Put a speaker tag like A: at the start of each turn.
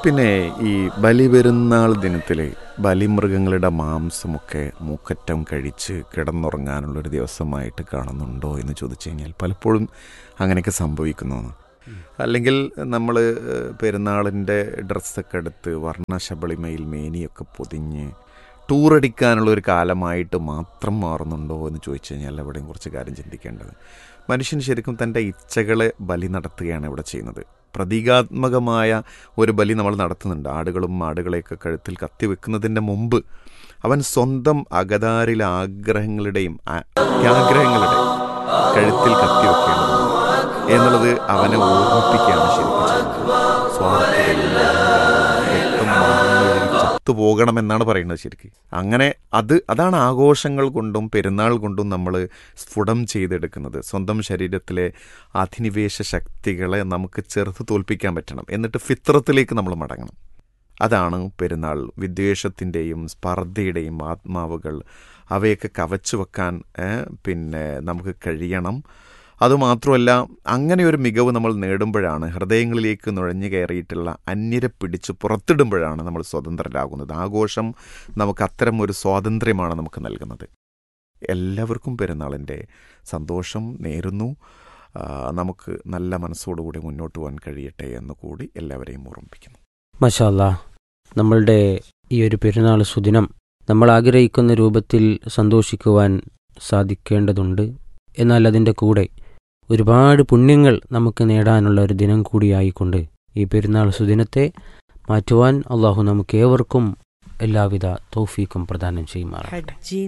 A: പിന്നെ ഈ ബലിപെരുന്നാൾ ദിനത്തിൽ ബലിമൃഗങ്ങളുടെ മാംസമൊക്കെ മൂക്കറ്റം കഴിച്ച് കിടന്നുറങ്ങാനുള്ളൊരു ദിവസമായിട്ട് കാണുന്നുണ്ടോ എന്ന് ചോദിച്ചു കഴിഞ്ഞാൽ പലപ്പോഴും അങ്ങനെയൊക്കെ സംഭവിക്കുന്നു അല്ലെങ്കിൽ നമ്മൾ പെരുന്നാളിൻ്റെ ഡ്രസ്സൊക്കെ എടുത്ത് വർണ്ണശബളിമയിൽ മേനിയൊക്കെ പൊതിഞ്ഞ് ടൂറടിക്കാനുള്ള ഒരു കാലമായിട്ട് മാത്രം മാറുന്നുണ്ടോ എന്ന് ചോദിച്ചു കഴിഞ്ഞാൽ അവിടെയും കുറച്ച് കാര്യം ചിന്തിക്കേണ്ടത് മനുഷ്യൻ ശരിക്കും തൻ്റെ ഇച്ഛകളെ ബലി നടത്തുകയാണ് ഇവിടെ ചെയ്യുന്നത് പ്രതീകാത്മകമായ ഒരു ബലി നമ്മൾ നടത്തുന്നുണ്ട് ആടുകളും മാടുകളെയൊക്കെ കഴുത്തിൽ കത്തിവെക്കുന്നതിൻ്റെ മുമ്പ് അവൻ സ്വന്തം അകതാരിലെ ആഗ്രഹങ്ങളുടെയും അത്യാഗ്രഹങ്ങളുടെ കഴുത്തിൽ കത്തിവെക്കേണ്ടതുണ്ട് എന്നുള്ളത് അവനെ ഓർമ്മിപ്പിക്കുകയാണ് ശരിക്കും ചെയ്യുന്നത് സ്വാർത്ഥതയും രക്തം മാറുന്നതിൽ ചത്തുപോകണമെന്നാണ് പറയുന്നത് ശരിക്കും അങ്ങനെ അത് അതാണ് ആഘോഷങ്ങൾ കൊണ്ടും പെരുന്നാൾ കൊണ്ടും നമ്മൾ സ്ഫുടം ചെയ്തെടുക്കുന്നത് സ്വന്തം ശരീരത്തിലെ അധിനിവേശ ശക്തികളെ നമുക്ക് ചെറുത്ത് തോൽപ്പിക്കാൻ പറ്റണം എന്നിട്ട് ഫിത്രത്തിലേക്ക് നമ്മൾ മടങ്ങണം അതാണ് പെരുന്നാൾ വിദ്വേഷത്തിൻ്റെയും സ്പർദ്ധയുടെയും ആത്മാവുകൾ അവയൊക്കെ കവച്ചു വെക്കാൻ പിന്നെ നമുക്ക് കഴിയണം അതുമാത്രമല്ല അങ്ങനെ ഒരു മികവ് നമ്മൾ നേടുമ്പോഴാണ് ഹൃദയങ്ങളിലേക്ക് നുഴഞ്ഞു കയറിയിട്ടുള്ള അന്യരെ പിടിച്ച് പുറത്തിടുമ്പോഴാണ് നമ്മൾ സ്വതന്ത്രരാകുന്നത് ആഘോഷം നമുക്ക് അത്തരം ഒരു സ്വാതന്ത്ര്യമാണ് നമുക്ക് നൽകുന്നത് എല്ലാവർക്കും പെരുന്നാളിൻ്റെ സന്തോഷം നേരുന്നു നമുക്ക് നല്ല മനസ്സോടുകൂടി മുന്നോട്ട് പോകാൻ കഴിയട്ടെ എന്ന് കൂടി എല്ലാവരെയും ഓർമ്മിപ്പിക്കുന്നു
B: മഷാല്ല നമ്മളുടെ ഈ ഒരു പെരുന്നാൾ സുദിനം നമ്മൾ ആഗ്രഹിക്കുന്ന രൂപത്തിൽ സന്തോഷിക്കുവാൻ സാധിക്കേണ്ടതുണ്ട് എന്നാൽ അതിൻ്റെ കൂടെ ഒരുപാട് പുണ്യങ്ങൾ നമുക്ക് നേടാനുള്ള ഒരു ദിനം കൂടിയായിക്കൊണ്ട് ഈ പെരുന്നാൾ സുദിനത്തെ മാറ്റുവാൻ അള്ളാഹു നമുക്ക് ഏവർക്കും എല്ലാവിധ തൗഫീക്കും പ്രദാനം ചെയ്യുമാറാകട്ടെ